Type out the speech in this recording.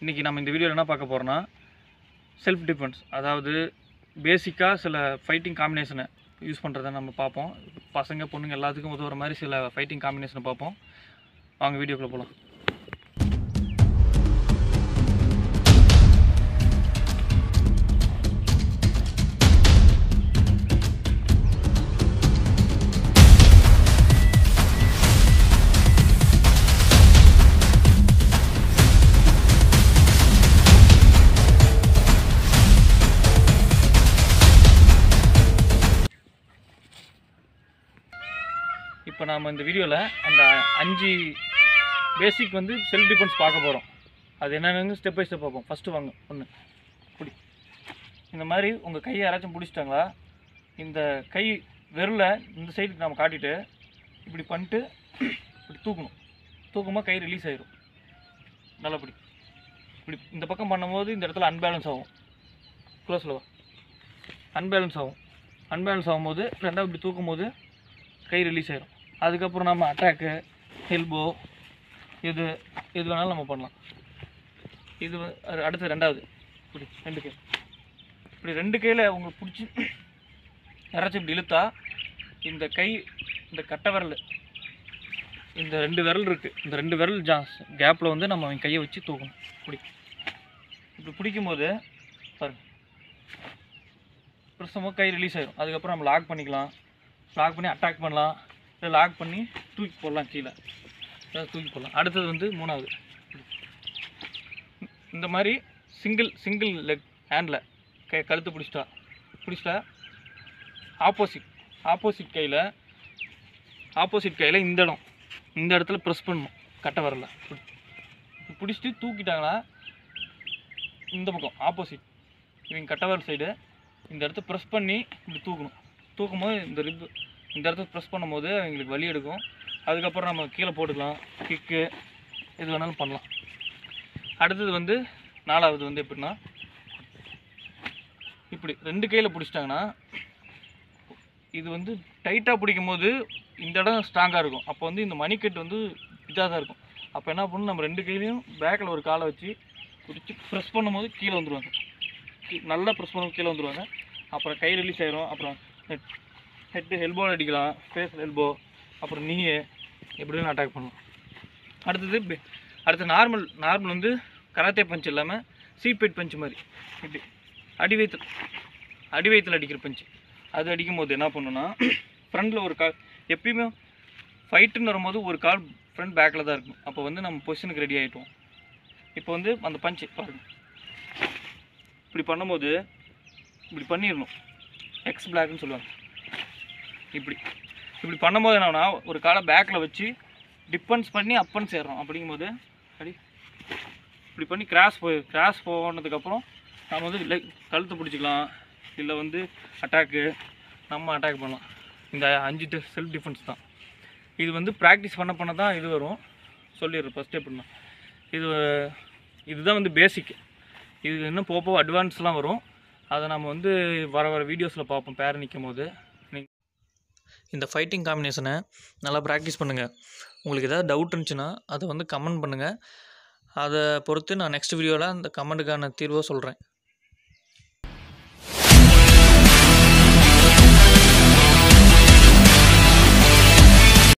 இன்றைக்கி நம்ம இந்த வீடியோவில் என்ன பார்க்க போகிறோன்னா செல்ஃப் டிஃபென்ஸ் அதாவது பேசிக்காக சில ஃபைட்டிங் காம்பினேஷனை யூஸ் பண்ணுறத நம்ம பார்ப்போம் பசங்க பொண்ணுங்க எல்லாத்துக்கும் உதவுற மாதிரி சில ஃபைட்டிங் காம்பினேஷனை பார்ப்போம் வாங்க வீடியோக்குள்ளே போகலாம் இப்போ நாம் இந்த வீடியோவில் அந்த அஞ்சு பேசிக் வந்து செல்ஃப் டிஃபென்ஸ் பார்க்க போகிறோம் அது என்னென்னு ஸ்டெப் பை ஸ்டெப் பார்ப்போம் ஃபஸ்ட்டு வாங்க ஒன்று இப்படி இந்த மாதிரி உங்கள் கையை யாராச்சும் பிடிச்சிட்டாங்களா இந்த கை விரலை இந்த சைடுக்கு நம்ம காட்டிட்டு இப்படி பண்ணிட்டு இப்படி தூக்கணும் தூக்கும்போது கை ரிலீஸ் ஆயிரும் நல்லபடி இப்படி இந்த பக்கம் பண்ணும்போது இந்த இடத்துல அன்பேலன்ஸ் ஆகும் க்ளோஸில் வா அன்பேலன்ஸ் ஆகும் அன்பேலன்ஸ் ஆகும்போது ரெண்டாவது இப்படி தூக்கும் போது கை ரிலீஸ் ஆயிரும் அதுக்கப்புறம் நம்ம அட்டாக்கு எல்போ இது எது வேணாலும் நம்ம பண்ணலாம் இது வ- அது அடுத்து ரெண்டாவது இப்படி ரெண்டு கை இப்படி ரெண்டு கையில் உங்களுக்கு பிடிச்சி யாராச்சும் இப்படி இழுத்தா இந்த கை இந்த கட்டை விரல் இந்த ரெண்டு விரல் இருக்குது இந்த ரெண்டு விரல் ஜாஸ் கேப்பில் வந்து நம்ம அவன் கையை வச்சு தூக்கணும் இப்படி இப்படி பிடிக்கும்போது பாருங்க பிரசமாக கை ரிலீஸ் ஆயிரும் அதுக்கப்புறம் நம்ம லாக் பண்ணிக்கலாம் லாக் பண்ணி அட்டாக் பண்ணலாம் இல்லை லாக் பண்ணி தூக்கி போடலாம் கீழே அதாவது தூக்கி போடலாம் அடுத்தது வந்து மூணாவது இந்த மாதிரி சிங்கிள் சிங்கிள் லெக் ஹேண்டில் கை கழுத்து பிடிச்சிட்டா பிடிச்சிட்டா ஆப்போசிட் ஆப்போசிட் கையில் ஆப்போசிட் கையில் இந்த இடம் இந்த இடத்துல ப்ரெஸ் பண்ணணும் கட்டை வரல பிடிச்சிட்டு தூக்கிட்டாங்களா இந்த பக்கம் ஆப்போசிட் இவங்க கட்டை வரல் சைடு இந்த இடத்த ப்ரெஸ் பண்ணி இப்படி தூக்கணும் தூக்கும்போது இந்த ரிப்பு இந்த இடத்த ப்ரெஸ் பண்ணும்போது அவங்களுக்கு வலி எடுக்கும் அதுக்கப்புறம் நம்ம கீழே போட்டுக்கலாம் கிக்கு எது வேணாலும் பண்ணலாம் அடுத்தது வந்து நாலாவது வந்து எப்படின்னா இப்படி ரெண்டு கையில் பிடிச்சிட்டாங்கன்னா இது வந்து டைட்டாக பிடிக்கும் போது இந்த இடம் ஸ்ட்ராங்காக இருக்கும் அப்போ வந்து இந்த மணிக்கட்டு வந்து இதாக தான் இருக்கும் அப்போ என்ன பண்ணணும் நம்ம ரெண்டு கையிலையும் பேக்கில் ஒரு காலை வச்சு பிடிச்சி ப்ரெஸ் பண்ணும்போது கீழே வந்துடுவாங்க கீ- நல்லா ப்ரெஸ் பண்ணும்போது கீழே வந்துடுவாங்க அப்புறம் கை ரிலீஸ் ஆயிரும் அப்புறம் ஹெட் ஹெட்டு எல்போவில் அடிக்கலாம் ஃபேஸில் எல்போ அப்புறம் நீயே எப்படின்னு அட்டாக் பண்ணலாம் அடுத்தது பெ- அடுத்து நார்மல் நார்மல் வந்து கராத்தே பஞ்ச் இல்லாமல் சீப்பேட் பஞ்ச் மாதிரி இப்படி அடி வயிற்று அடி வயிற்றுல அடிக்கிற பஞ்சு அது அடிக்கும் போது என்ன பண்ணுன்னா ஃப்ரண்டில் ஒரு கால் எப்பயுமே ஃபைட்டுன்னு வரும்போது ஒரு கால் ஃப்ரண்ட் பேக்கில் தான் இருக்கும் அப்போ வந்து நம்ம பொசிஷனுக்கு ரெடி ஆகிட்டோம் இப்போ வந்து அந்த பஞ்சு பாருங்க இப்படி பண்ணும்போது இப்படி பண்ணிடணும் எக்ஸ் பிளாக்னு சொல்லுவாங்க இப்படி இப்படி பண்ணும்போது என்னன்னா ஒரு காலை பேக்கில் வச்சு டிஃபென்ஸ் பண்ணி அப்பன் சேர்றோம் அப்படிங்கும்போது அடி இப்படி பண்ணி கிராஸ் போய் கிராஸ் போனதுக்கப்புறம் நம்ம வந்து leg கழுத்தை பிடிச்சிக்கலாம் இல்லை வந்து அட்டாக்கு நம்ம அட்டாக் பண்ணலாம் இந்த அஞ்சு செல்ஃப் டிஃபென்ஸ் தான் இது வந்து ப்ராக்டிஸ் பண்ண பண்ண தான் இது வரும் சொல்லிடுறேன் ஃபஸ்ட் எப்படின்னா இது இதுதான் வந்து பேசிக் இது இன்னும் போக போக அட்வான்ஸ்லாம் வரும் அதை நம்ம வந்து வர வர வீடியோஸில் பார்ப்போம் பேர் நிற்கும் போது நீ- இந்த ஃபைட்டிங் காம்பினேஷனை நல்லா ப்ராக்டிஸ் பண்ணுங்கள் உங்களுக்கு ஏதாவது டவுட் இருந்துச்சுன்னா அதை வந்து கமெண்ட் பண்ணுங்கள் அதை பொறுத்து நான் நெக்ஸ்ட் வீடியோவில் அந்த கமெண்ட்டுக்கான தீர்வை சொல்கிறேன்